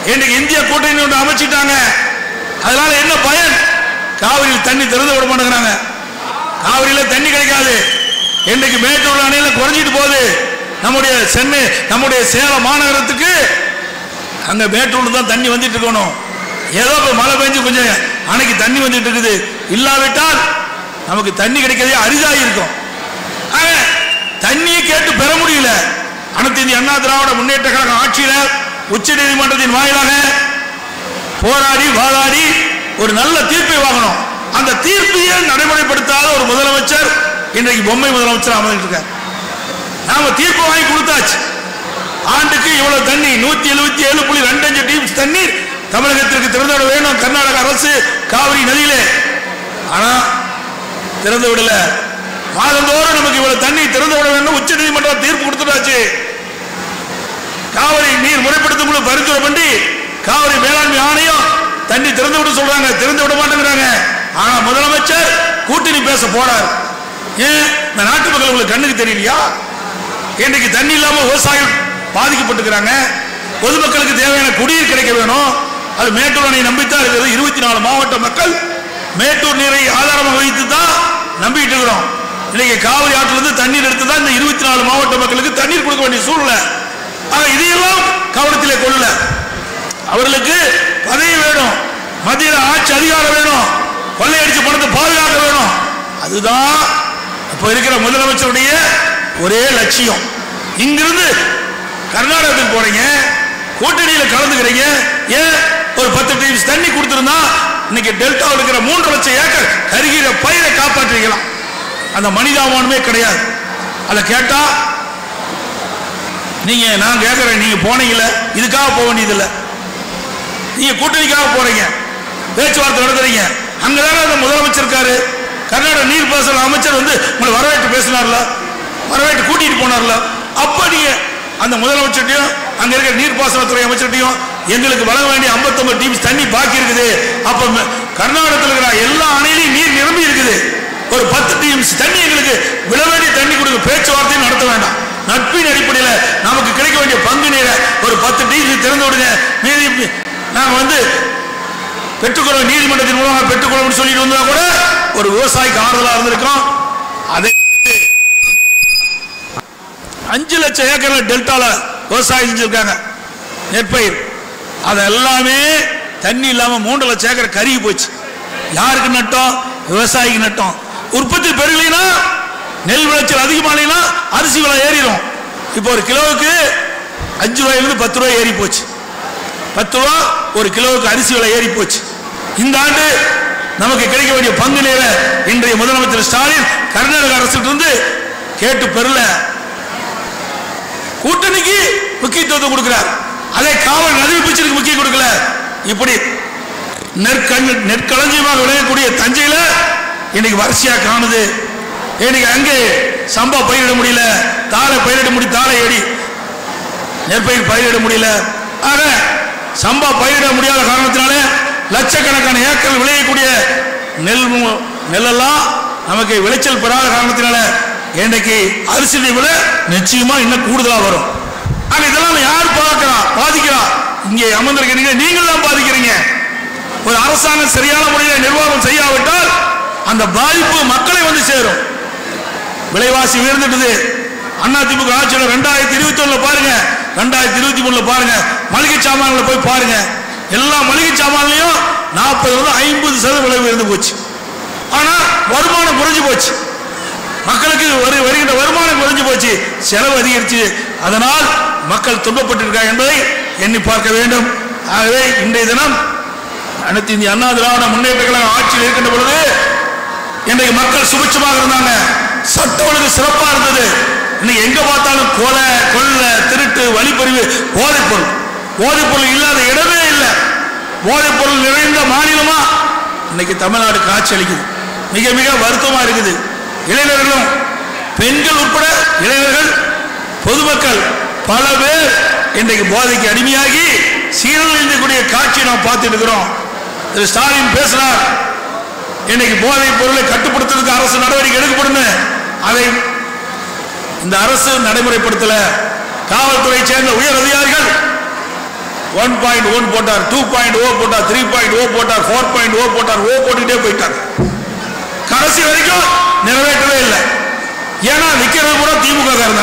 இன்னைக்கு இந்திய கூட்டணி ஒன்று அமைச்சிட்டாங்க அதனால என்ன பயன் காவிரியில் தண்ணி திறந்து விட மாட்டேங்கிறாங்க காவிரியில தண்ணி கிடைக்காது இன்னைக்கு மேட்டூர் அணையில குறைஞ்சிட்டு போகுது நம்முடைய சென்னை நம்முடைய சேலம் மாநகரத்துக்கு அங்க மேட்டூர்ல தான் தண்ணி வந்துட்டு இருக்கணும் ஏதோ இப்ப மழை பெஞ்சு கொஞ்சம் அணைக்கு தண்ணி வந்துட்டு இருக்குது இல்லாவிட்டால் நமக்கு தண்ணி கிடைக்கிறதே அரிதாகி இருக்கும் ஆக, தண்ணியை கேட்டு பெற முடியல அனைத்து இந்திய அண்ணா திராவிட முன்னேற்ற கழகம் ஆட்சியில உச்ச நீதிமன்றத்தின் வாயிலாக போராடி வாதாடி ஒரு நல்ல தீர்ப்பை வாங்கணும் அந்த தீர்ப்பையே நடைமுறைப்படுத்தாத ஒரு முதலமைச்சர் இன்றைக்கு பொம்மை முதலமைச்சர் அமர்ந்துட்டு இருக்கார் நாம தீர்ப்பு வாங்கி கொடுத்தாச்சு ஆண்டுக்கு இவ்வளவு தண்ணி நூத்தி எழுபத்தி ஏழு புள்ளி ரெண்டு அஞ்சு டீம்ஸ் தண்ணீர் தமிழகத்திற்கு திறந்து விட வேணும் கர்நாடக அரசு காவிரி நதியிலே ஆனா திறந்து விடல மாதந்தோறும் நமக்கு இவ்வளவு தண்ணி திறந்து விட வேண்டும் உச்ச நீதிமன்றம் தீர்ப்பு கொடுத்துட்டாச்சு காவிரி நீர் முறைப்படுத்தும் குழு பரிந்துரை பண்ணி காவிரி மேலாண்மை ஆணையம் தண்ணி திறந்து விட சொல்றாங்க திறந்து விட மாட்டேங்கிறாங்க ஆனா முதலமைச்சர் கூட்டணி பேச போறார் ஏன் இந்த நாட்டு மக்கள் உங்களுக்கு கண்ணுக்கு தெரியலையா இன்றைக்கு தண்ணி இல்லாம விவசாயம் பாதிக்கப்பட்டுக்கிறாங்க பொதுமக்களுக்கு தேவையான குடிநீர் கிடைக்க வேணும் அது மேட்டூர் அணை நம்பித்தான் இருக்கிறது இருபத்தி நாலு மாவட்ட மக்கள் மேட்டூர் நீரை ஆதாரமாக வைத்து தான் நம்பிட்டு இருக்கிறோம் இன்னைக்கு காவிரி ஆற்றிலிருந்து தண்ணீர் எடுத்து தான் இந்த இருபத்தி நாலு மாவட்ட மக்களுக்கு தண்ணீர் கொடுக்க வேண்டிய சூழ்நிலை ஆக இதையெல்லாம் கவனத்திலே கொள்ளல அவர்களுக்கு பதவி வேணும் மத்தியில் ஆட்சி அதிகாரம் வேணும் கொள்ளையடிச்ச பணத்தை பாதுகாக்க வேணும் அதுதான் இப்ப இருக்கிற முதலமைச்சருடைய ஒரே லட்சியம் இங்கிருந்து கர்நாடகத்துக்கு போறீங்க கூட்டணியில கலந்துக்கிறீங்க ஏன் ஒரு பத்து டீம்ஸ் தண்ணி கொடுத்திருந்தா இன்னைக்கு டெல்டாவில் இருக்கிற மூன்று லட்சம் ஏக்கர் கருகிற பயிரை காப்பாற்றிக்கலாம் அந்த மனிதாபானமே கிடையாது அதை கேட்டா நீங்க நான் கேட்கறேன் நீங்க போனீங்கல்ல இதுக்காக போக வேண்டியதில்லை நீங்க கூட்டணிக்காக போறீங்க பேச்சுவார்த்தை நடத்துறீங்க அங்கதானே அந்த முதலமைச்சர் இருக்காரு கர்நாடக நீர்ப்பாசன அமைச்சர் வந்து உங்களை வரவேற்று பேசினார்ல வரவேற்று கூட்டிட்டு போனார்ல அப்ப நீங்க அந்த முதலமைச்சர்ட்டையும் அங்க இருக்கிற நீர்ப்பாசனத்துறை அமைச்சர்ட்டையும் எங்களுக்கு வழங்க வேண்டிய 59 டீம்ஸ் தண்ணி பாக்கி இருக்குது அப்ப ம- கர்நாடகத்தில் இருக்கிற எல்லா அணையிலையும் நீர் நிரம்பி இருக்குது ஒரு பத்து டீம்ஸ் தண்ணி எங்களுக்கு விட வேண்டிய தண்ணி கொடுக்க பேச்சுவார்த்தையும் நடத்த வேண்டாம் நட்பின் அடிப்படையில் நமக்கு கிடைக்க வேண்டிய பங்கு நீரை ஒரு பத்து டீம்ஸ் திறந்து விடுங்க மீதி நாங்க வந்து பெற்றுக்கொள்வோம் நீதிமன்றத்தின் மூலமாக பெற்றுக்கொள்வோம்னு சொல்லிட்டு வந்தா கூட ஒரு விவசாயிக்கு ஆறுதலா இருந்திருக்கும் அதை விட்டுட்டு அஞ்சு லட்சம் ஏக்கர்ல டெல்டால விவசாயம் செஞ்சிருக்காங்க நெற்பயிர் அது எல்லாமே தண்ணி இல்லாம மூன்று லட்சம் ஏக்கர் கருகி போச்சு யாருக்கு நட்டோம் விவசாயிக்கு நட்டோம் உற்பத்தி பெருகலைன்னா நெல் விளைச்சல் அதிகமானா அரிசி விலை ஏறிடும் இப்போ ஒரு கிலோவுக்கு அஞ்சு ரூபாயிலிருந்து பத்து ரூபாய் ஏறி போச்சு பத்து ரூபா ஒரு கிலோவுக்கு அரிசி விலை ஏறி போச்சு இந்த ஆண்டு நமக்கு கிடைக்க வேண்டிய பங்கு நீரை இன்றைய முதலமைச்சர் ஸ்டாலின் கர்நாடக அரசிலிருந்து கேட்டு பெறல கூட்டணிக்கு முக்கியத்துவத்தை கொடுக்கிறார் அதே காவல் நதி பிச்சருக்கு முக்கியம் கொடுக்கல இப்படி நெற்கண் நெற்களஞ்சியமாக விளையக்கூடிய தஞ்சையில இன்னைக்கு வரிசையா காணுது இன்னைக்கு அங்கே சம்பா பயிரிட முடியல தாளை பயிரிட முடியும் தாளை எடி நெற்பயிர் பயிரிட முடியல ஆக சம்பா பயிரிட முடியாத காரணத்தினால லட்சக்கணக்கான ஏக்கர் விளையக்கூடிய நெல் மு- நெல்லெல்லாம் நமக்கு விளைச்சல் பெறாத காரணத்தினால இன்றைக்கு அரிசி விலை நிச்சயமா இன்னும் கூடுதலா வரும் ஆனா இதெல்லாம் யார் பார்க்கிறா பாதிக்கிறா இங்கே அமர்ந்திருக்கிறீங்க நீங்கள் தான் பாதிக்கிறீங்க ஒரு அரசாங்கம் சரியான முறையில் நிர்வாகம் செய்யாவிட்டால் அந்த பாதிப்பு மக்களை வந்து சேரும் விலைவாசி உயர்ந்துட்டது அண்ணா திமுக ஆட்சியில் ரெண்டாயிரத்தி இருபத்தி ஒண்ணுல பாருங்க ரெண்டாயிரத்தி இருபத்தி மூணுல பாருங்க மளிகை சாமான்ல போய் பாருங்க எல்லா மளிகை சாமான்லயும் நாற்பது வந்து ஐம்பது சதவீதம் விலை உயர்ந்து போச்சு ஆனா வருமானம் குறைஞ்சு போச்சு மக்களுக்கு வரு- வருகின்ற வருமானம் குறைஞ்சு போச்சு செலவு அதிகரிச்சு அதனால் மக்கள் துன்பப்பட்டிருக்காங்க என்பதை எண்ணி பார்க்க வேண்டும் ஆகவே இன்றைய தினம் அனைத்து இந்திய அண்ணா திராவிட முன்னேற்ற கழகம் ஆட்சியில் இருக்கின்ற பொழுது இன்றைக்கு மக்கள் சுபிட்சமாக இருந்தாங்க சட்ட ஒழுங்கு சிறப்பா இருந்தது இன்னைக்கு எங்க பார்த்தாலும் கொலை கொள்ளை திருட்டு வழிப்பறிவு போதைப் பொருள் போதைப் பொருள் இல்லாத இடமே இல்லை போதைப் பொருள் நிறைந்த மாநிலமா இன்னைக்கு தமிழ்நாடு காட்சி அளிக்குது மிக மிக வருத்தமா இருக்குது இளைஞர்களும் பெண்கள் உட்பட இளைஞர்கள் பொதுமக்கள் பல பேர் இன்றைக்கு போதைக்கு அடிமையாகி சீரழிந்தக்கூடிய காட்சியை நாம் பார்த்துட்டு இருக்கிறோம் திரு ஸ்டாலின் பேசினார் இன்னைக்கு போதைப் பொருளை கட்டுப்படுத்துறதுக்கு அரசு நடவடிக்கை எடுக்கப்படும் அதை இந்த அரசு நடைமுறைப்படுத்தல காவல்துறை சேர்ந்த உயர் அதிகாரிகள் ஒன் பாயிண்ட் ஒன் போட்டார் டூ பாயிண்ட் ஓ போட்டார் த்ரீ பாயிண்ட் ஓ போட்டார் ஃபோர் பாயிண்ட் ஓ போட்டார் ஓ போட்டுக்கிட்டே போயிட்டார் கடைசி வரைக்கும் நிறைவேற்றவே இல்லை ஏன்னா விற்கிறது கூட திமுக காரன்